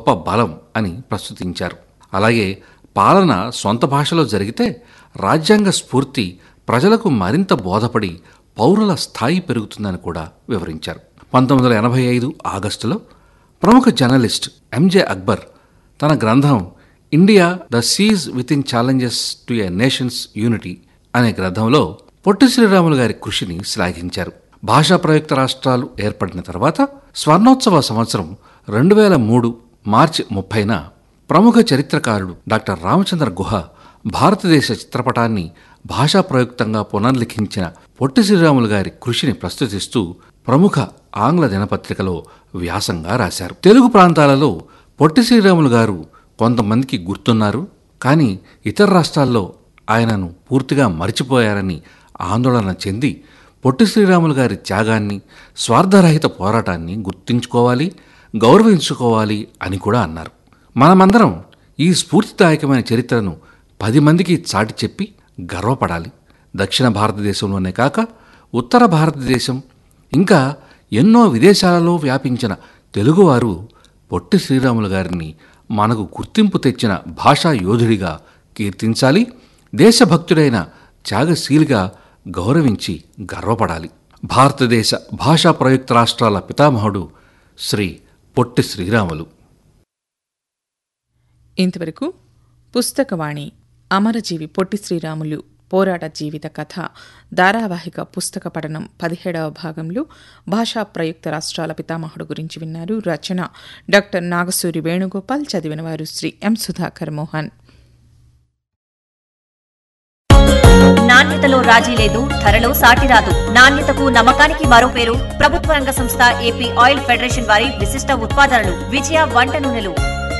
గొప్ప బలం అని ప్రస్తుతించారు అలాగే పాలన సొంత భాషలో జరిగితే రాజ్యాంగ స్ఫూర్తి ప్రజలకు మరింత బోధపడి పౌరుల స్థాయి పెరుగుతుందని కూడా వివరించారు పంతొమ్మిది వందల ఎనభై ఐదు ఆగస్టులో ప్రముఖ జర్నలిస్ట్ ఎంజే అక్బర్ తన గ్రంథం India the siege within challenges to a nation's unity అనే గ్రంథంలో పొట్టి శ్రీరాములు గారి కృషిని శ్లాఘించారు భాషా ప్రయుక్త రాష్ట్రాలు ఏర్పడిన తర్వాత స్వర్ణోత్సవ సంవత్సరం రెండు వేల మూడు మార్చి ముప్పైన ప్రముఖ చరిత్రకారుడు డాక్టర్ రామచంద్ర గుహ భారతదేశ చిత్రపటాన్ని భాషా ప్రయుక్తంగా పునర్లిఖించిన పొట్టి శ్రీరాములు గారి కృషిని ప్రస్తుతిస్తూ ప్రముఖ ఆంగ్ల దినపత్రికలో వ్యాసంగా రాశారు తెలుగు ప్రాంతాలలో పొట్టి శ్రీరాములు గారు కొంతమందికి గుర్తున్నారు కానీ ఇతర రాష్ట్రాల్లో ఆయనను పూర్తిగా మరిచిపోయారని ఆందోళన చెంది పొట్టి శ్రీరాములు గారి త్యాగాన్ని స్వార్థరహిత పోరాటాన్ని గుర్తుంచుకోవాలి గౌరవించుకోవాలి అని కూడా అన్నారు మనమందరం ఈ స్ఫూర్తిదాయకమైన చరిత్రను పది మందికి చాటి చెప్పి గర్వపడాలి దక్షిణ భారతదేశంలోనే కాక ఉత్తర భారతదేశం ఇంకా ఎన్నో విదేశాలలో వ్యాపించిన తెలుగువారు పొట్టి శ్రీరాములు గారిని మనకు గుర్తింపు తెచ్చిన భాషా యోధుడిగా కీర్తించాలి దేశభక్తుడైన త్యాగశీలిగా గౌరవించి గర్వపడాలి భారతదేశ భాషా ప్రయుక్త రాష్ట్రాల పితామహుడు శ్రీ పొట్టి శ్రీరాములు ఇంతవరకు పుస్తకవాణి అమరజీవి పొట్టి శ్రీరాములు పోరాట జీవిత కథ ధారావాహిక పుస్తక పఠనం పదిహేడవ భాగంలో భాషా ప్రయుక్త రాష్ట్రాల పితామహుడు గురించి విన్నారు రచన డాక్టర్ నాగసూరి వేణుగోపాల్ చదివిన వారు శ్రీ ఎం సుధాకర్ మోహన్ నాణ్యతలో రాజీ లేదు ధరలో సాటి రాదు నాణ్యతకు నమ్మకానికి మరో పేరు ప్రభుత్వ రంగ సంస్థ ఏపీ ఆయిల్ ఫెడరేషన్ వారి విశిష్ట ఉత్పాదనలు విజయ వంట నూనెలు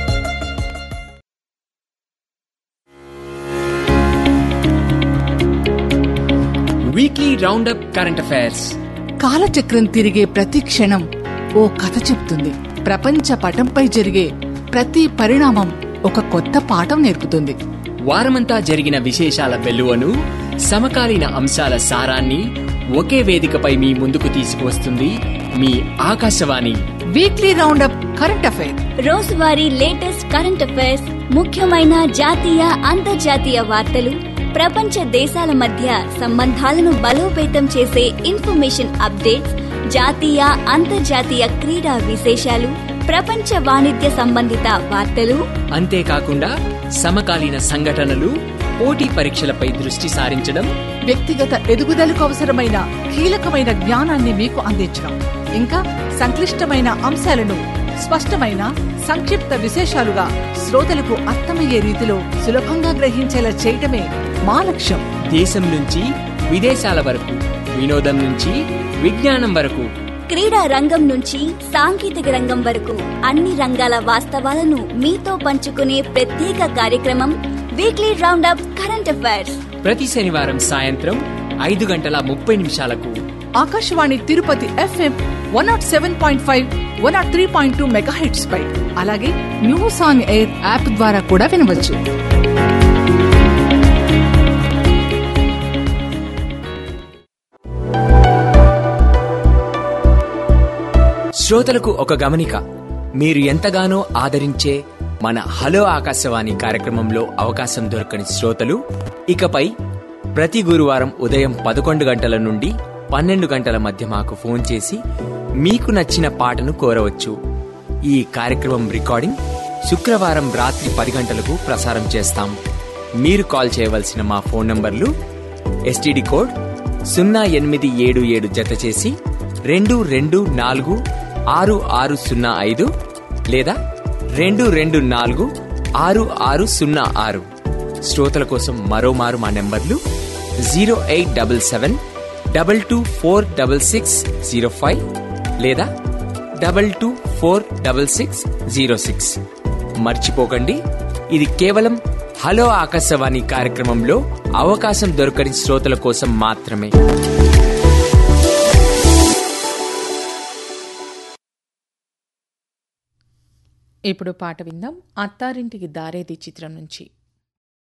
వీక్లీ రౌండప్ కరెంట్ అఫైర్స్ కాలచక్రం తిరిగే ప్రతి క్షణం ఓ కథ చెప్తుంది ప్రపంచ పటంపై జరిగే ప్రతి పరిణామం ఒక కొత్త పాఠం నేర్పుతుంది వారమంతా జరిగిన విశేషాల వెలువను సమకాలీన అంశాల సారాన్ని ఒకే వేదికపై మీ ముందుకు తీసుకువస్తుంది మీ Akashvani weekly roundup current affair రోజువారీ లేటెస్ట్ కరెంట్ అఫైర్స్ ముఖ్యమైన జాతీయ అంతర్జాతీయ వార్తలు ప్రపంచ దేశాల మధ్య సంబంధాలను బలోపేతం చేసే ఇన్ఫర్మేషన్ అప్డేట్స్ జాతీయ అంతర్జాతీయ క్రీడా విశేషాలు ప్రపంచ వాణిజ్య సంబంధిత వార్తలు అంతేకాకుండా సమకాలీన సంఘటనలు పోటీ పరీక్షలపై దృష్టి సారించడం వ్యక్తిగత ఎదుగుదలకు అవసరమైన కీలకమైన జ్ఞానాన్ని మీకు అందించడం ఇంకా సంక్లిష్టమైన అంశాలను స్పష్టమైన సంక్షిప్త విశేషాలుగా శ్రోతలకు అర్థమయ్యే రీతిలో సులభంగా గ్రహించేలా చేయటమే మా లక్ష్యం దేశం నుంచి విదేశాల వరకు వినోదం నుంచి విజ్ఞానం వరకు క్రీడా రంగం నుంచి సాంకేతిక రంగం వరకు అన్ని రంగాల వాస్తవాలను మీతో పంచుకునే ప్రత్యేక కార్యక్రమం వీక్లీ రౌండప్ కరెంట్ అఫైర్స్ ప్రతి శనివారం సాయంత్రం ఐదు గంటల ముప్పై నిమిషాలకు Akashvani Tirupati FM one not seven point five one not three point two mega heads పై అలాగే న్యూస్ ఆన్ ఎయిర్ యాప్ ద్వారా కూడా వినవచ్చు శ్రోతలకు ఒక గమనిక మీరు ఎంతగానో ఆదరించే మన హలో ఆకాశవాణి కార్యక్రమంలో అవకాశం దొరకని శ్రోతలు ఇకపై ప్రతి గురువారం ఉదయం పదకొండు గంటల నుండి పన్నెండు గంటల మధ్య మాకు ఫోన్ చేసి మీకు నచ్చిన పాటను కోరవచ్చు ఈ కార్యక్రమం రికార్డింగ్ శుక్రవారం రాత్రి పది గంటలకు ప్రసారం చేస్తాం మీరు కాల్ చేయవలసిన మా ఫోన్ నంబర్లు ఎస్టీడీ కోడ్ సున్నా ఎనిమిది ఏడు ఏడు జత చేసి రెండు రెండు నాలుగు ఆరు ఆరు సున్నా ఐదు లేదా రెండు రెండు నాలుగు ఆరు ఆరు సున్నా ఆరు శ్రోతల కోసం మరోమారు మా నెంబర్లు zero eight double seven double two four double six zero five లేదా double two four double six zero six మర్చిపోకండి ఇది కేవలం హలో ఆకాశవాణి కార్యక్రమంలో అవకాశం దొరకని శ్రోతల కోసం మాత్రమే ఇప్పుడు పాట విందాం అత్తారింటికి దారేది చిత్రం నుంచి